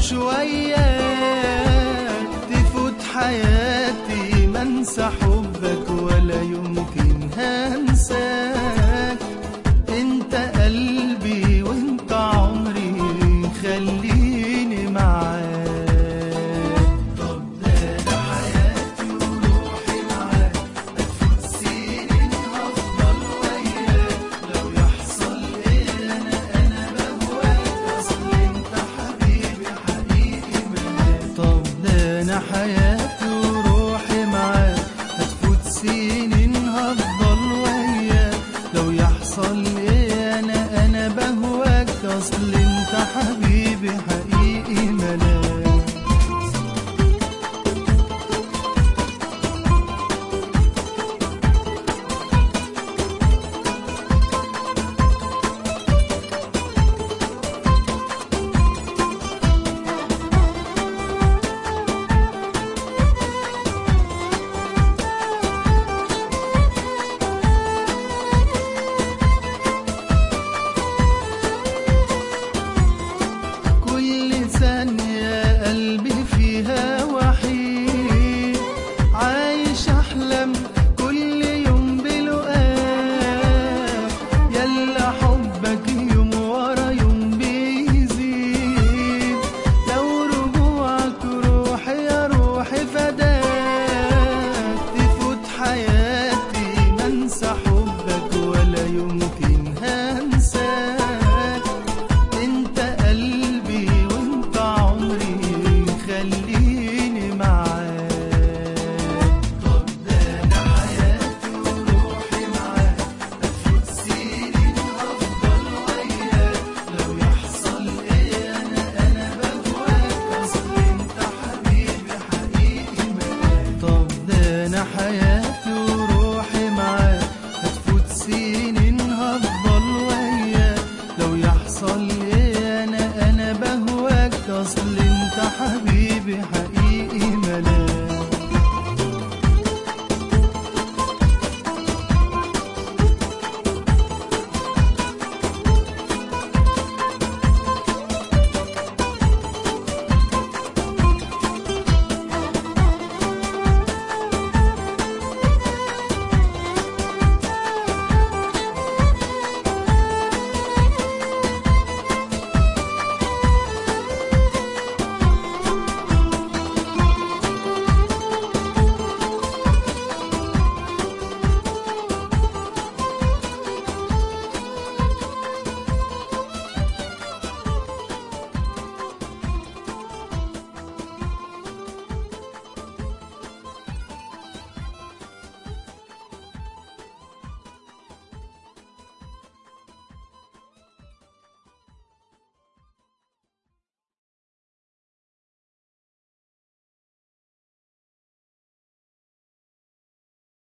اعيش وياك تفوت حياتي ما انسى حبك ولا يمكن هنساك انت قلبي وانت عمري خليني معاك طب ده انا حياتي وروحي معاك ادفن سنين هفضل وياك لو يحصل ايه انا انا بهواك اصل انت حبيبي حقيقي معاك طب ده انا حياتي وروحي معاك هتفوت سنين هفضل وياك لو يحصل ايه انا انا بهواك اصل انت حبيبي حقيقي ملاك كل ثانية قلبي فيها وحيد عايش أحلم كل يوم بلقاك يلا حبك يوم ورا يوم بيزيد لو رجوعك روحي يا روحي فداك تفوت حياتي ما انسى حبك ولا يمكن هنساك انت قلبي وانت عمري خليني معاك طب ده انا حياتي وروحي معاك افوت سنين هفضل وياك لو يحصل ايه انا انا بهواك اصل انت حبيبي حقيقي معاك طب ده انا حياتي وروحي معاك هتفوت سنين هفضل وياك لو يحصل ايه انا انا بهواك اصل انت حبيبي حقيقي